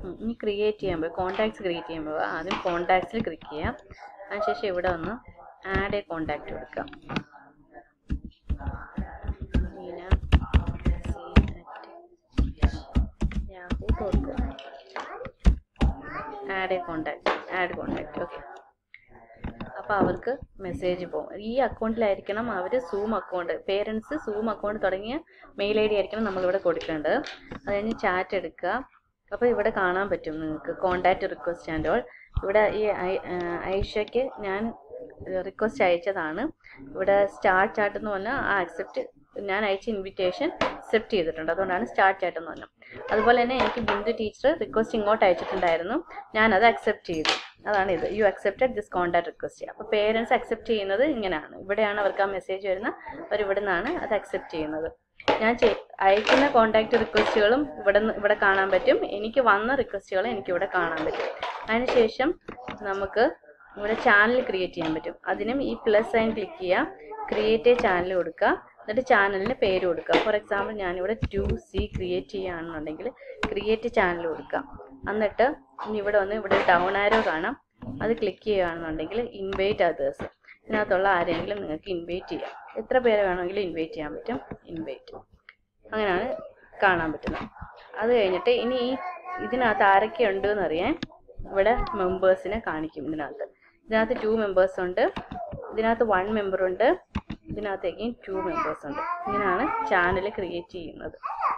ഉം, ഇനി ക്രിയേറ്റ് ചെയ്യാൻ പോയി കോൺടാക്ട്സ് ക്രിയേറ്റ് ചെയ്യാൻ പോവുക ആദ്യം കോൺടാക്ട്സിൽ ക്ലിക്ക് ചെയ്യാം അതിനുശേഷം ഇവിടെ വന്ന് ആഡ് എ കോൺടാക്റ്റ് കൊടുക്കാം Neena Yahoo dot com add a contact add contact okay അപ്പോൾ അവർക്ക് മെസ്സേജ് പോകും ഈ അക്കൗണ്ടിലായിരിക്കണം അവർ Zoom account parents Zoom account തുടങ്ങിയ മെയിൽ ഐ ഡി ആയിരിക്കണം നമ്മളിവിടെ കൊടുക്കേണ്ടത് അത് കഴിഞ്ഞ് ചാറ്റ് എടുക്കുക അപ്പോൾ ഇവിടെ കാണാൻ പറ്റും നിങ്ങൾക്ക് കോൺടാക്റ്റ് റിക്വസ്റ്റ് ആൻഡ് ഓൾ ഇവിടെ ഈ ഐ- ആ, ഐഷയ്ക്ക് ഞാൻ റിക്വസ്റ്റ് അയച്ചതാണ് ഇവിടെ സ്റ്റാർട്ട് ചാറ്റ് എന്ന് പറഞ്ഞാൽ ആ അക്സെപ്റ്റ് ഞാൻ അയച്ച ഇൻവിറ്റേഷൻ അക്സെപ്റ്റ് ചെയ്തിട്ടുണ്ട് അതുകൊണ്ടാണ് സ്റ്റാർട്ട് ചാറ്റ് എന്ന് പറഞ്ഞത് അതുപോലെ തന്നെ എനിക്ക് ബിന്ദു ടീച്ചർ റിക്വസ്റ്റ് ഇങ്ങോട്ട് അയച്ചിട്ടുണ്ടായിരുന്നു ഞാനത് അക്സെപ്റ്റ് ചെയ്തു അതാണ് ഇത് you accepted this contact request അപ്പോൾ പേരൻസ് അക്സെപ്റ്റ് ചെയ്യുന്നത് ഇങ്ങനെയാണ് ഇവിടെയാണ് അവർക്ക് ആ മെസ്സേജ് വരുന്നത് അവർ ഇവിടെ നിന്നാണ് അത് അക്സെപ്റ്റ് ചെയ്യുന്നത് ഞാൻ ചെയ്- അയക്കുന്ന കോൺടാക്റ്റ് റിക്വസ്റ്റുകളും ഇവിടെ നിന്ന് ഇവിടെ കാണാൻ പറ്റും എനിക്ക് വന്ന റിക്വസ്റ്റുകളും എനിക്കിവിടെ കാണാൻ പറ്റും അതിനുശേഷം നമുക്ക് ഇവിടെ ചാനൽ ക്രിയേറ്റ് ചെയ്യാൻ പറ്റും അതിനും ഈ പ്ലസ് സൈൻ ക്ലിക്ക് ചെയ്യുക ക്രിയേറ്റ് എ ചാനൽ കൊടുക്കുക എന്നിട്ട് ചാനലിന് പേര് കൊടുക്കുക ഫോർ എക്സാമ്പിൾ ഞാനിവിടെ ടു സി ക്രിയേറ്റ് ചെയ്യുകയാണെന്നുണ്ടെങ്കിൽ ക്രിയേറ്റ് ചാനൽ കൊടുക്കുക എന്നിട്ട് ഇനി ഇവിടെ വന്ന് ഇവിടെ ഡൗൺ ആരോ കാണാം അത് ക്ലിക്ക് ചെയ്യുകയാണെന്നുണ്ടെങ്കിൽ ഇൻവൈറ്റ് അതേഴ്സ് ഇതിനകത്തുള്ള ആരെങ്കിലും നിങ്ങൾക്ക് ഇൻവൈറ്റ് ചെയ്യാം എത്ര പേരെ വേണമെങ്കിലും ഇൻവൈറ്റ് ചെയ്യാൻ പറ്റും ഇൻവൈറ്റ് അങ്ങനെയാണ് കാണാൻ പറ്റുന്നത് അത് കഴിഞ്ഞിട്ട് ഇനി ഈ ഇതിനകത്ത് ആരൊക്കെ ഉണ്ട് എന്നറിയാൻ ഇവിടെ മെമ്പേഴ്സിനെ കാണിക്കും ഇതിനകത്ത് ഇതിനകത്ത് ടു മെമ്പേഴ്സ് ഉണ്ട് ഇതിനകത്ത് വൺ മെമ്പർ ഉണ്ട് ഇതിനകത്ത് അഗെയിൻ ടു മെമ്പേഴ്സ് ഉണ്ട് ഇങ്ങനെയാണ് ചാനൽ ക്രിയേറ്റ് ചെയ്യുന്നത്